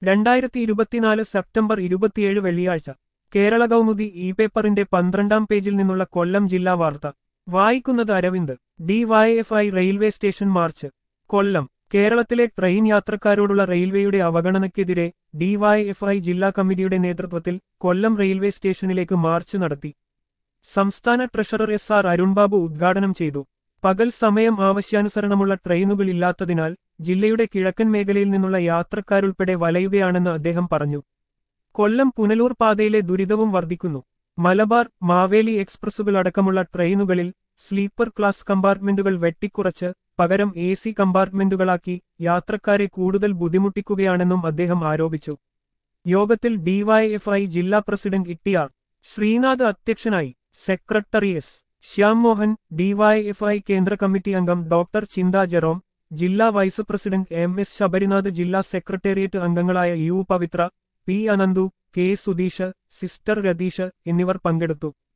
രണ്ടായിരത്തി ഇരുപത്തിനാല് സെപ്റ്റംബർ ഇരുപത്തിയേഴ് വെള്ളിയാഴ്ച കേരള കൗമുദി ഇ പേപ്പറിന്റെ പന്ത്രണ്ടാം പേജിൽ നിന്നുള്ള കൊല്ലം ജില്ലാ വാർത്ത വായിക്കുന്നത് Aravind DYFI railway station march Kollam കേരളത്തിലെ ട്രെയിൻ യാത്രക്കാരോടുള്ള റെയിൽവേയുടെ അവഗണനയ്ക്കെതിരെ ഡിവൈഎഫ്ഐ ജില്ലാ കമ്മിറ്റിയുടെ നേതൃത്വത്തിൽ കൊല്ലം റെയിൽവേ സ്റ്റേഷനിലേക്ക് മാർച്ച് നടത്തി സംസ്ഥാന ട്രഷറർ എസ് ആർ അരുൺബാബു ഉദ്ഘാടനം ചെയ്തു പകൽ സമയം ആവശ്യാനുസരണമുള്ള ട്രെയിനുകൾ ഇല്ലാത്തതിനാൽ ജില്ലയുടെ കിഴക്കൻ മേഖലയിൽ നിന്നുള്ള യാത്രക്കാരുൾപ്പെടെ വലയുകയാണെന്ന് അദ്ദേഹം പറഞ്ഞു കൊല്ലം പുനലൂർ പാതയിലെ ദുരിതവും വർദ്ധിക്കുന്നു മലബാർ മാവേലി എക്സ്പ്രസുകൾ അടക്കമുള്ള ട്രെയിനുകളിൽ സ്ലീപ്പർ ക്ലാസ് കമ്പാർട്ട്മെന്റുകൾ വെട്ടിക്കുറച്ച് പകരം എ സി കമ്പാർട്ട്മെന്റുകളാക്കി യാത്രക്കാരെ കൂടുതൽ ബുദ്ധിമുട്ടിക്കുകയാണെന്നും അദ്ദേഹം ആരോപിച്ചു യോഗത്തിൽ ഡിവൈഎഫ്ഐ ജില്ലാ പ്രസിഡന്റ് ഇട്ടിയാർ ശ്രീനാഥ് അധ്യക്ഷനായി secretary S Shyam Mohan DYFI കേന്ദ്ര കമ്മിറ്റി അംഗം ഡോക്ടർ ചിന്ത ജെറോം ജില്ലാ vice president M S Sabarinath ജില്ലാ സെക്രട്ടേറിയറ്റ് അംഗങ്ങളായ U Pavithra P Ananthu K Sudheesh sister Ratheesh എന്നിവർ പങ്കെടുത്തു